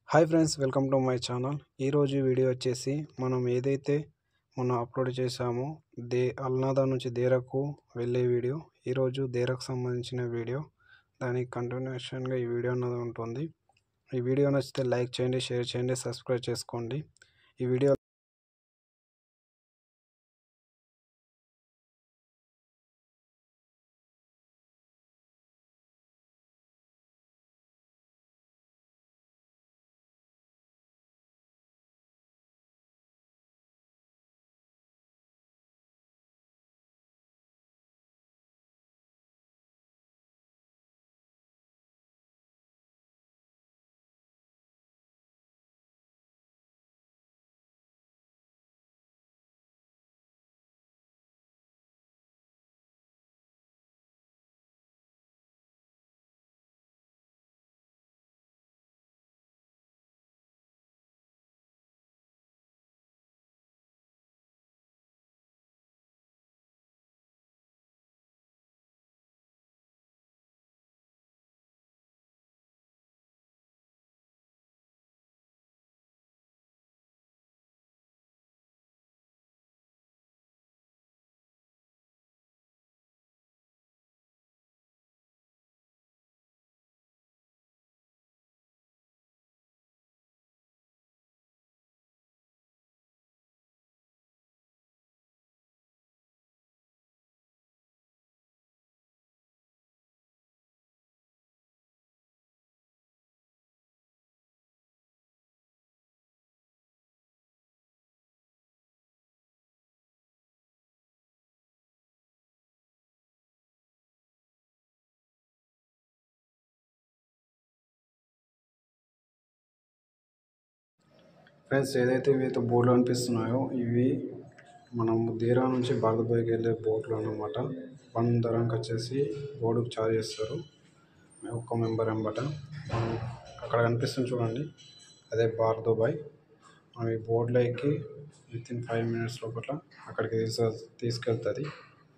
hi friends welcome to my channel ఈరోజు video వచ్చేసి మనం ఏదైతే మొన్న అప్లోడ్ చేశామో దే అల్నాదా నుంచి దేరకు వెళ్ళే వీడియో ఈరోజు దేరకు సంబంధించిన వీడియో దానికి కంటిన్యూషన్గా ఈ వీడియో అన్నది ఉంటుంది ఈ వీడియో నచ్చితే లైక్ చేయండి షేర్ చేయండి సబ్స్క్రైబ్ చేసుకోండి ఈ వీడియో ఫ్రెండ్స్ ఏదైతే ఇవైతే బోర్డులు అనిపిస్తున్నాయో ఇవి మనం దేరా నుంచి బాగబాయికి వెళ్ళే బోట్లు అన్నమాట వన్ ధరంకి వచ్చేసి బోర్డుకు చార్జ్ చేస్తారు ఒక్క మెంబర్ అనమాట మనం అక్కడ కనిపిస్తుంది చూడండి అదే బార్ దుబాయ్ మనం ఈ బోర్డులో ఎక్కి విత్ ఇన్ ఫైవ్ మినిట్స్ లోపల అక్కడికి తీసు తీసుకెళ్తుంది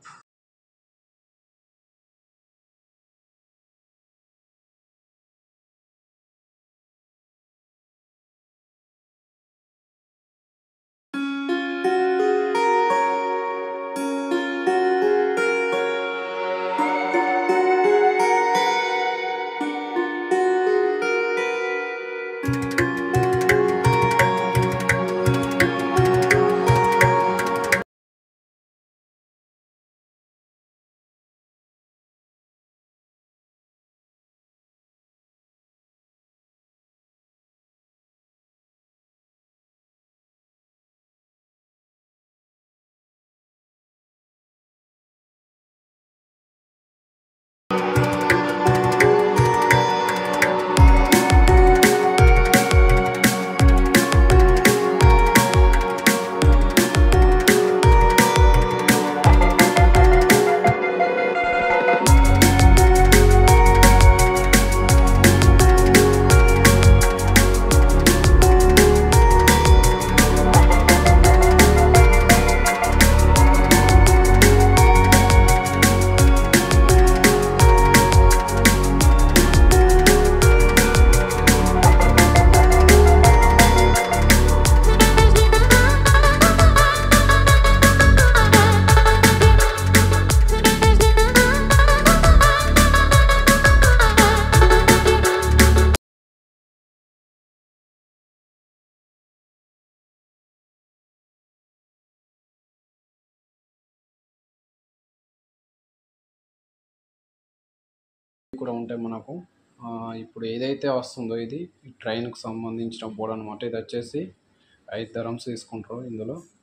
కూడా ఉంటాయి మనకు ఆ, ఇప్పుడు ఏదైతే వస్తుందో ఇది ఈ ట్రైన్కి సంబంధించిన బోర్డు అనమాట ఇది వచ్చేసి ఐదు ధరమ్స్ తీసుకుంటారు ఇందులో